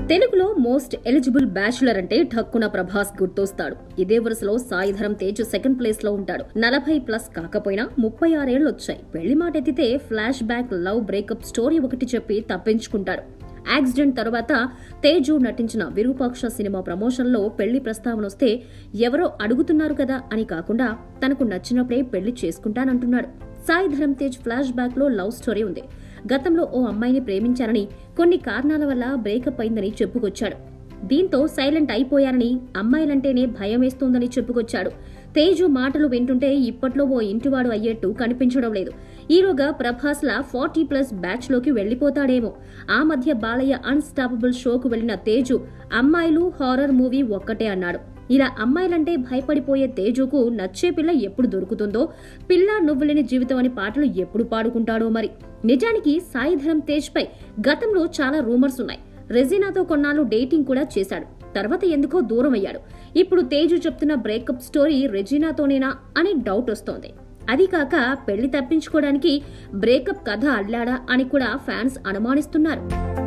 తెలుగులో most eligible bachelor అంటే ఠక్కున ప్రభాస్ గుర్తొస్తాడు ఇదే వరుసలో సాయిధరం తేజ్ సెకండ్ ప్లేస్ లో ఉంటాడు నలభై ప్లస్ కాకపోయినా ముప్పై ఆరేళ్లు వచ్చాయి పెళ్లి మాట ఎత్తితే flashback love breakup story ఒకటి చెప్పి తప్పించుకుంటాడు యాక్సిడెంట్ తర్వాత తేజు నటించిన విరూపాక్ష సినిమా ప్రమోషన్లో పెళ్లి ప్రస్తావన వస్తే ఎవరో అడుగుతున్నారు కదా అని కాకుండా తనకు నచ్చినప్పుడే పెళ్లి చేసుకుంటానంటున్నాడు సాయి ధరమ్ తేజ్ ఫ్లాష్ బ్యాక్ లో లవ్ స్టోరీ ఉంది గతంలో ఓ అమ్మాయిని ప్రేమించానని కొన్ని కారణాల వల్ల బ్రేకప్ అయిందని చెప్పుకొచ్చాడు దీంతో సైలెంట్ అయిపోయారని అమ్మాయిలంటేనే భయం వేస్తోందని చెప్పుకొచ్చాడు తేజు మాటలు వింటుంటే ఇప్పట్లో ఓ ఇంటివాడు అయ్యేట్టు కనిపించడం లేదు ఈలోగా ప్రభాస్ లా ఫార్టీ ప్లస్ బ్యాచ్ లోకి వెళ్లిపోతాడేమో ఆ మధ్య బాలయ్య అన్స్టాపబుల్ షోకు వెళ్లిన తేజు అమ్మాయిలు హారర్ మూవీ ఒక్కటే అన్నాడు ఇలా అమ్మాయిలంటే భయపడిపోయే తేజుకు నచ్చే పిల్ల ఎప్పుడు దొరుకుతుందో పిల్ల నువ్వులేని జీవితం అని పాటలు ఎప్పుడు పాడుకుంటాడో మరి నిజానికి సాయిధరం తేజ్ పై గతంలో చాలా రూమర్స్ ఉన్నాయి రెజినాతో కొన్నాళ్ళు డేటింగ్ కూడా చేశాడు తర్వాత ఎందుకో దూరం అయ్యాడు ఇప్పుడు తేజు చెప్తున్న బ్రేకప్ స్టోరీ రెజినాతోనేనా అని డౌట్ వస్తోంది అది కాక పెళ్లి తప్పించుకోవడానికి బ్రేకప్ కథ అల్లాడా అని కూడా ఫ్యాన్స్ అనుమానిస్తున్నారు